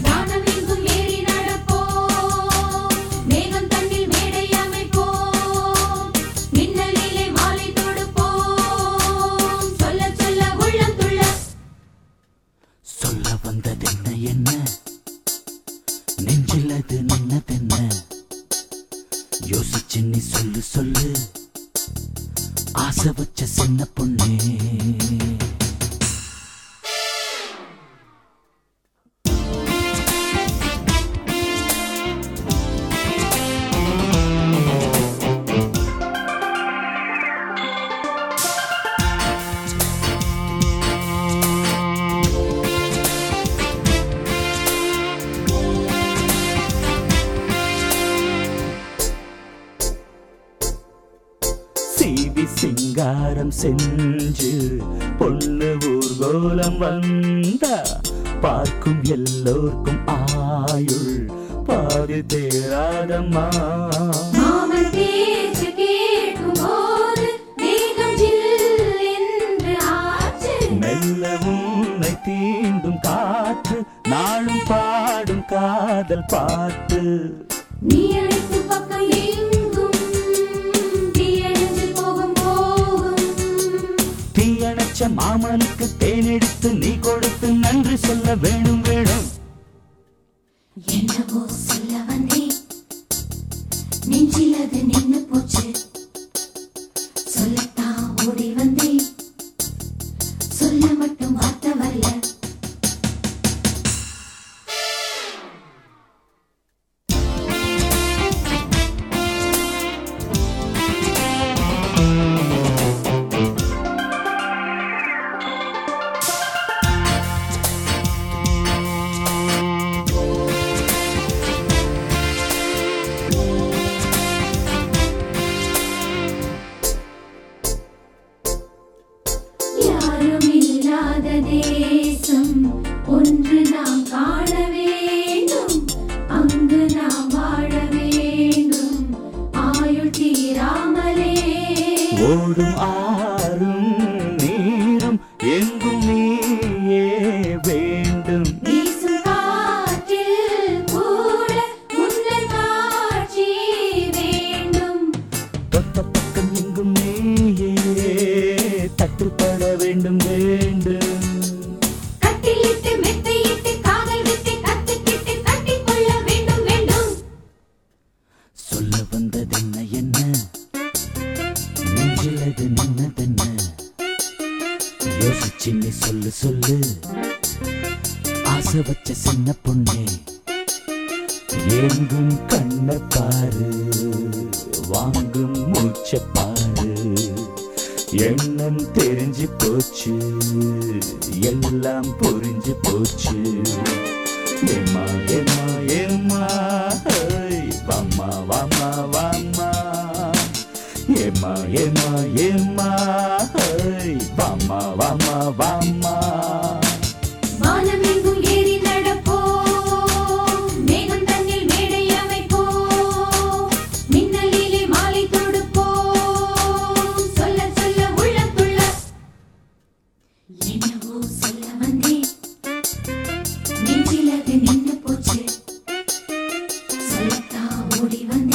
வானமெங்கும் ஏறி நடப்போம் மேகம் தன்னில் மேடை அமைப்போம் மின்னலிலே மாலை தொடுப்போம் சொல்ல சொல்ல உள்ளம் துள்ள சொல்ல வந்ததென்ன என்ன நெஞ்சில் அது நின்னதென்ன யோசிச்சு நீ சொல்லு சொல்லு ஆசை வச்ச சின்ன பொண்ணே சீவி சிங்காரம் செஞ்சு பொண்ணு ஊர்கோலம் வந்தா பார்க்கும் எல்லோர்க்கும் ஆயுள் பாதி தேராதம்மா மாமன் பேச்சு கேட்கும்போது தேகம் ஜில் என்று ஆச்சு மெல்ல உன்னை தீண்டும் காற்று நாளும் பாடும் காதல் பாட்டு நீ அழைக்கும் பக்கம் எங்கும் தீயணைஞ்சு போகும் போகும் தீயணைச்ச மாமனுக்கு தேனெடுத்து நீ கொடுத்து நன்றி சொல்ல வேணும் வேணும் என்னவோ சொல்ல வந்தேன் நெஞ்சில் அது நின்னு போச்சு சொல்லத்தான் ஓடி வந்தேன் சொல்ல மட்டும் வார்த்தை வரல யாரும் இல்லாத தேசம் ஒன்று நாம் காண வேண்டும் அங்கு நாம் வாழ வேண்டும் ஆயுள் தீராமலே ஓடும் ஆறும் நீரும் எங்கும் நீயே வேண்டும் வீசும் காற்றில் கூட உன்னல் காட்சி வேண்டும் தொட்ட பக்கம் எங்கும் நீயே தட்டுப்பட வேண்டும் வேண்டும் கட்டிலிட்டு மெத்தையிட்டு காதல் விட்டு கத்துக்கிட்டு கட்டிக்கொள்ள வேண்டும் வேண்டும் சொல்ல வந்ததென்ன என்ன நெஞ்சில் அது நின்னதென்ன யோசிச்சு நீ சொல்லு சொல்லு ஆசை வச்ச சின்ன பொண்ணே எங்கும் கண்ண பாரு வாங்கும் மூச்ச பாரு எண்ணம் தெரிஞ்சு போச்சு எல்லாம் புரிஞ்சு போச்சு ஏமா ஏமா ஏமா ஹை, வாம்மா வாம்மா வாம்மா ஏமா ஏமா ஏமா ஹை, வாம்மா வாம்மா வாம்மா வானமெங்கும் ஏறி நடப்போம் மேகம் தன்னில் மேடை அமைப்போம் மின்னலிலே மாலை தொடுப்போம் சொல்ல சொல்ல உள்ளத்துள்ள என்னவோ சொல்ல வந்தேன் நெஞ்சில் அது நின்னு போச்சு சொல்லத்தான் ஓடி வந்தேன்